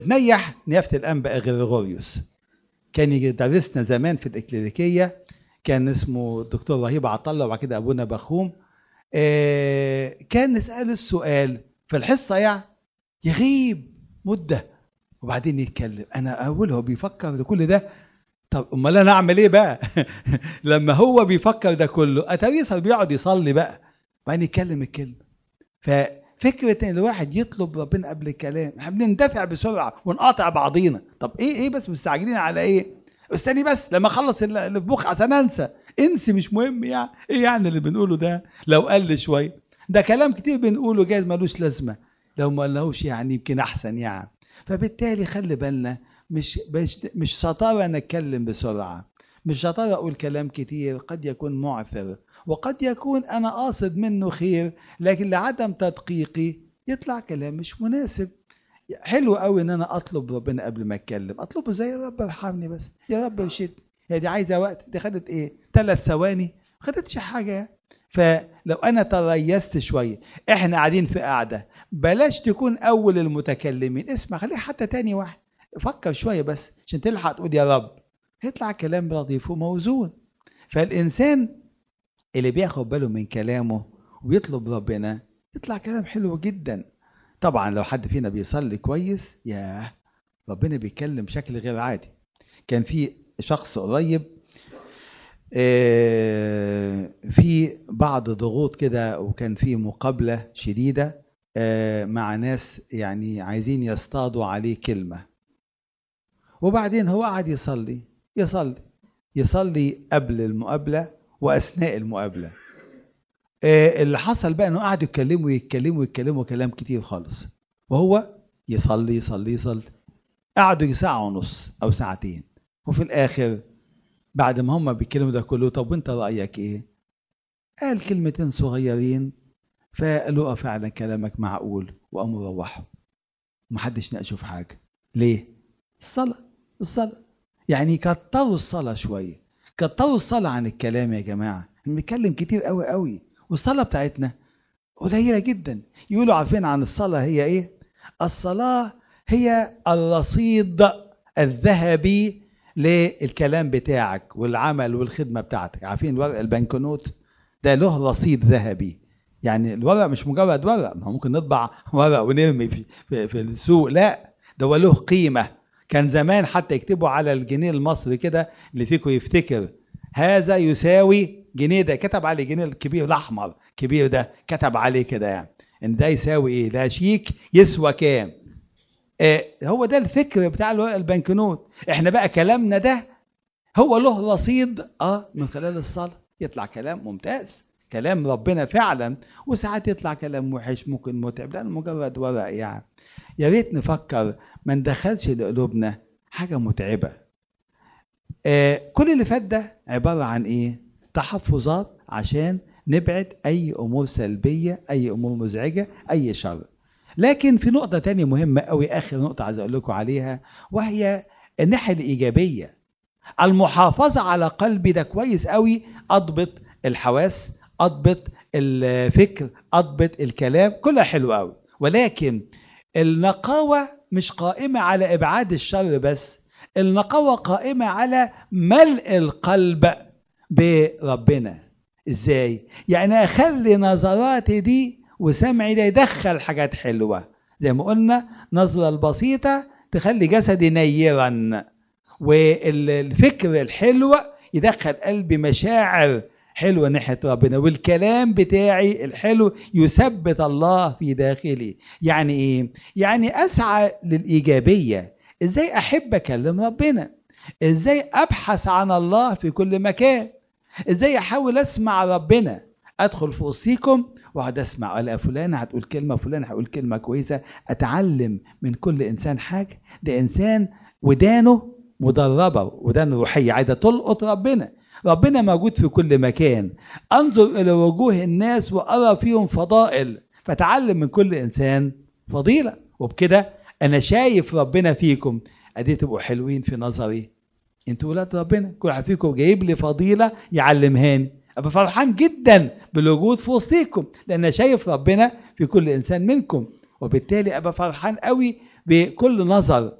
نيح نيافة الأنبا غريغوريوس كان يدرسنا زمان في الإكليريكية كان اسمه الدكتور رهيب عطلة وبعد كده أبونا بخوم آه، كان نسأله السؤال في الحصة يعني يغيب مدة وبعدين يتكلم أنا أقول هو بيفكر ده كل ده طب امال انا اعمل ايه بقى لما هو بيفكر ده كله اتاريس بيقعد يصلي بقى بعدين يتكلم الكلمه ففكره ان الواحد يطلب ربنا قبل الكلام احنا بنندفع بسرعه ونقاطع بعضينا طب ايه ايه بس مستعجلين على ايه استني بس لما اخلص اللي في مخي عشان انسى انسي مش مهم يعني ايه يعني اللي بنقوله ده لو قل شويه ده كلام كتير بنقوله جايز ملوش لازمه لو ما قلناهوش يعني يمكن احسن يعني فبالتالي خلي بالنا مش مش مش شطاره نتكلم بسرعه مش شطاره اقول كلام كتير قد يكون معثر وقد يكون انا قاصد منه خير لكن لعدم تدقيقي يطلع كلام مش مناسب حلو قوي ان انا اطلب ربنا قبل ما اتكلم اطلبه زي يا رب ارحمني بس يا رب ارشدني هي دي عايزه وقت دي خدت ايه ثلاث ثواني ما خدتش حاجه فلو انا تريست شويه احنا قاعدين في قاعده بلاش تكون اول المتكلمين اسمع خليك حتى تاني واحد فكر شويه بس عشان تلحق تقول يا رب هيطلع كلام لطيف وموزون فالانسان اللي بياخد باله من كلامه ويطلب ربنا يطلع كلام حلو جدا طبعا لو حد فينا بيصلي كويس ياه ربنا بيتكلم بشكل غير عادي كان في شخص قريب في بعض ضغوط كده وكان في مقابلة شديدة مع ناس يعني عايزين يصطادوا عليه كلمة وبعدين هو قعد يصلي يصلي يصلي قبل المقابلة وأثناء المقابلة اللي حصل بقى انه قعدوا يتكلموا يتكلموا يتكلموا كلام كتير خالص وهو يصلي يصلي يصلي قعدوا ساعة ونص أو ساعتين وفي الآخر بعد ما هم بيتكلموا ده كله طب وانت رأيك ايه؟ قال كلمتين صغيرين فقالوا اه فعلا كلامك معقول وقاموا روحوا محدش ناقشوا في حاجة ليه؟ الصلاة الصلاة يعني كتروا الصلاة شوية كتروا الصلاة عن الكلام يا جماعة بنتكلم كتير قوي قوي والصلاة بتاعتنا قليلة جدا يقولوا عارفين عن الصلاة هي ايه الصلاة هي الرصيد الذهبي للكلام بتاعك والعمل والخدمة بتاعتك عارفين ورق البنكنوت ده له رصيد ذهبي يعني الورق مش مجرد ورق ما ممكن نطبع ورق ونرمي في, في, في السوق لا ده هو له قيمة كان زمان حتى يكتبوا على الجنيه المصري كده اللي فيكم يفتكر هذا يساوي جنيه ده كتب عليه جنيه الكبير الاحمر كبير ده كتب عليه كده يعني ان ده يساوي ايه ده شيك يسوى كام آه هو ده الفكر بتاع البنكنوت احنا بقى كلامنا ده هو له رصيد اه من خلال الصلاه يطلع كلام ممتاز كلام ربنا فعلا وساعات يطلع كلام وحش ممكن متعب لانه مجرد ورق يعني يا ريت نفكر ما ندخلش لقلوبنا حاجه متعبه آه كل اللي فات ده عباره عن ايه تحفظات عشان نبعد اي امور سلبيه اي امور مزعجه اي شر لكن في نقطه تانية مهمه قوي اخر نقطه عايز اقول لكم عليها وهي الناحيه الايجابيه المحافظه على قلبي ده كويس قوي اضبط الحواس اضبط الفكر اضبط الكلام كلها حلو قوي ولكن النقاوه مش قائمه على ابعاد الشر بس النقاوه قائمه على ملء القلب بربنا ازاي يعني اخلي نظراتي دي وسمعي ده يدخل حاجات حلوه زي ما قلنا نظره البسيطه تخلي جسدي نيرا والفكر الحلو يدخل قلبي مشاعر حلوه ناحيه ربنا والكلام بتاعي الحلو يثبت الله في داخلي يعني ايه يعني اسعى للايجابيه ازاي احب اكلم ربنا ازاي ابحث عن الله في كل مكان ازاي احاول اسمع ربنا ادخل في وسطيكم واقعد اسمع الاقي فلان هتقول كلمه فلان هيقول كلمه كويسه اتعلم من كل انسان حاجه ده انسان ودانه مدربه ودان روحيه عايزه تلقط ربنا ربنا موجود في كل مكان انظر الى وجوه الناس وارى فيهم فضائل فتعلم من كل انسان فضيله وبكده انا شايف ربنا فيكم ادي تبقوا حلوين في نظري انتوا ولاد ربنا كل واحد فيكم جايب لي فضيله يعلمهاني ابقى فرحان جدا بالوجود في وسطيكم لان شايف ربنا في كل انسان منكم وبالتالي ابقى فرحان قوي بكل نظر